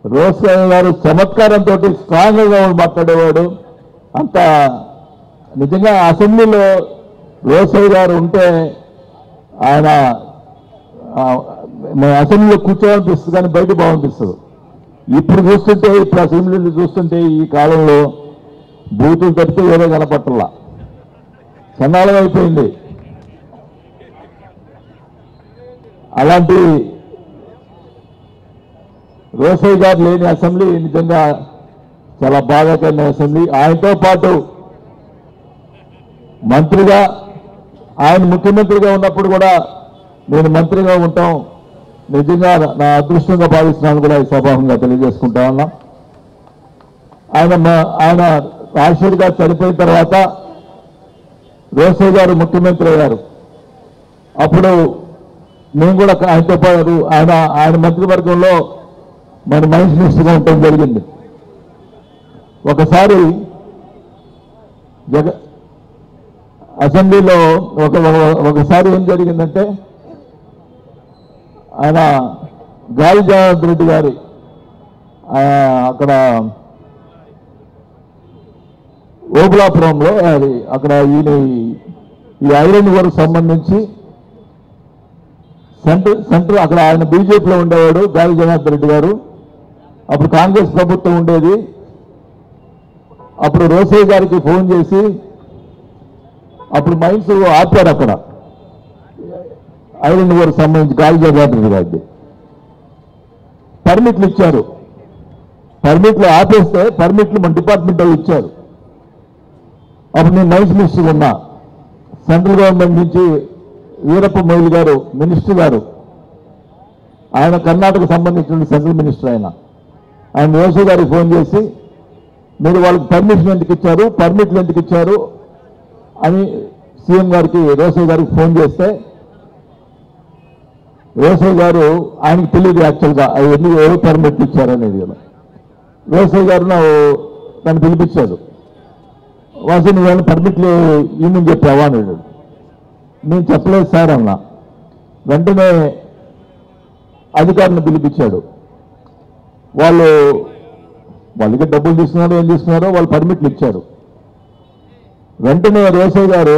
రోసయ్య గారు చమత్కారంతో స్ట్రాంగ్ గా మాట్లాడేవాడు అంత నిజంగా అసెంబ్లీలో రోసయ్య గారు ఉంటే ఆయన ఆ, మన అసెంబ్లీలో కూర్చోవాలనిపిస్తుంది కానీ బయట బాగనిపిస్తుంది ఇప్పుడు చూస్తుంటే ఇప్పుడు అసెంబ్లీలో చూస్తుంటే ఈ కాలంలో బూతులు తప్పితే ఏదో కనపట్టల్లా చండాలం అయిపోయింది అలాంటి రోసయ్య గారు లేని అసెంబ్లీ నిజంగా చాలా బాధాకరమైన అసెంబ్లీ ఆయనతో పాటు మంత్రిగా ఆయన ముఖ్యమంత్రిగా ఉన్నప్పుడు కూడా నేను మంత్రిగా ఉంటాం నిజంగా నా అదృష్టంగా భావిస్తున్నాను కూడా ఈ సభాముగా తెలియజేసుకుంటా ఉన్నా ఆయన మా- ఆయన రాజశేఖర్ గారు చనిపోయిన తర్వాత రోసయ్య గారు ముఖ్యమంత్రి అయ్యారు అప్పుడు మేము కూడా ఆయనతో పాటు ఆయన ఆయన మంత్రివర్గంలో మన మైన్స్ మినిస్టర్గా ఉండటం జరిగింది ఒకసారి జగ అసెంబ్లీలో ఒక ఒక- ఒకసారి ఏం జరిగిందంటే ఆయన గాలి జగన్ రెడ్డి గారి ఆ, అక్కడ ఓబులాపురంలో అది అక్కడ ఈయన ఈ- ఈ ఐరన్ వర్క్ సంబంధించి సెంటర్ సెంటర్ అక్కడ ఆయన బీజేపీలో ఉండేవాడు గాలి జనార్దన్ రెడ్డి గారు అప్పుడు కాంగ్రెస్ ప్రభుత్వం ఉండేది అప్పుడు రోసయ్య గారికి ఫోన్ చేసి అప్పుడు మైన్స్ ఆపారు అక్కడ ఐరన్ వర్క్ సంబంధించి గాలి జనార్దన్ రెడ్డి గారికి పర్మిట్లు ఇచ్చారు పర్మిట్లు ఆపేస్తే పర్మిట్లు మన డిపార్ట్మెంట్ వాళ్ళు ఇచ్చారు అప్పుడు నేను మైన్స్ మినిస్టర్ ఉన్నా సెంట్రల్ గవర్నమెంట్ నుంచి వీరప్ప మొయిల్ గారు మినిస్టర్ గారు ఆయన కర్ణాటక సంబంధించిన సెంట్రల్ మినిస్టర్ ఆయన ఆయన రోసు గారికి ఫోన్ చేసి మీరు వాళ్ళకి పర్మిషన్ ఎందుకు ఇచ్చారు పర్మిట్లు ఎందుకు ఇచ్చారు అని సీఎం గారికి రోసయ్య గారికి ఫోన్ చేస్తే రోసయ్య గారు ఆయనకి తెలియదు యాక్చువల్గా అవి ఎన్ని ఎవరు పర్మిట్లు ఇచ్చారనేది కదా రోసయ్య గారు నా- నన్ను పిలిపించాడు వాసు నువ్వేమైనా పర్మిట్లు ఈమెని చెప్పావా అన్నాడు నేను చెప్పలేదు సార్ అన్నా వెంటనే అధికారిని పిలిపించాడు వాళ్ళు వాళ్ళకి డబ్బులు తీసుకున్నారో ఏం తీసుకున్నారో వాళ్ళు పర్మిట్లు ఇచ్చారు వెంటనే రోసయ్య గారు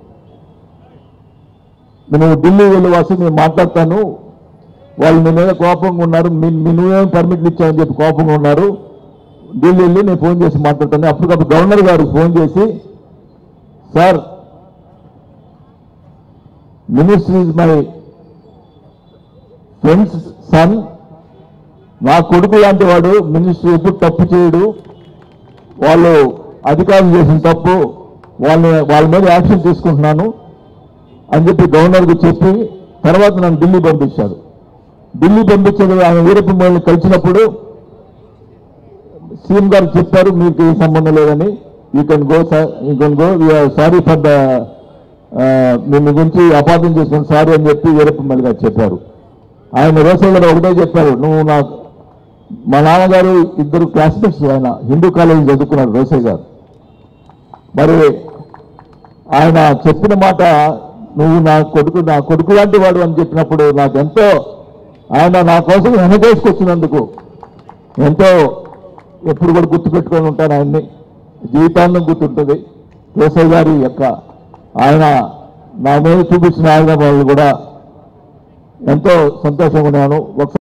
నేను ఢిల్లీ వెళ్ళి వాసి నేను మాట్లాడతాను వాళ్ళు మీ మీద కోపంగా ఉన్నారు మీ మీ నువ్వేం పర్మిట్లు ఇచ్చావని చెప్పి కోపంగా ఉన్నారు ఢిల్లీ వెళ్ళి నేను ఫోన్ చేసి మాట్లాడతాను అప్పటికప్పుడు గవర్నర్ గారికి ఫోన్ చేసి sir minister is my friend's son నా కొడుకు లాంటి వాడు మినిస్టర్ ఎప్పుడు తప్పు చేయడు వాళ్ళు అధికారులు చేసిన తప్పు వాళ్ళని వాళ్ళ మీద యాక్షన్ తీసుకుంటున్నాను అని చెప్పి గవర్నర్కి చెప్పి తర్వాత నన్ను ఢిల్లీ పంపించారు ఢిల్లీ పంపించేది ఆయన వీరప్ప మొయిల్ని కలిసినప్పుడు సీఎం గారు చెప్పారు మీకు ఏ సంబంధం లేదని you can go sir you can go sorry for the మీ గురించి అపార్థం చేసుకుని సారీ అని చెప్పి వీరప్ప గారు చెప్పారు ఆయన రోసయ్య గారు ఒకటే చెప్పారు నువ్వు నా మా నాన్నగారు ఇద్దరు క్లాస్మేట్స్ ఆయన హిందూ కాలేజీ చదువుకున్నాడు రోసయ్య గారు మరి ఆయన చెప్పిన మాట నువ్వు నా కొడుకు నా కొడుకు లాంటి వాడు అని చెప్పినప్పుడు నాకు ఎంతో ఆయన నా కోసం వెనకేసుకొచ్చినందుకు ఎంతో ఎప్పుడు కూడా గుర్తుపెట్టుకొని ఉంటాను ఆయన్ని జీవితాంతం గుర్తుంటుంది కేశవ్ గారి యొక్క ఆయన నా మీద చూపించిన ఆయన వాళ్ళు కూడా ఎంతో సంతోషంగా ఉన్నాను ఒకసారి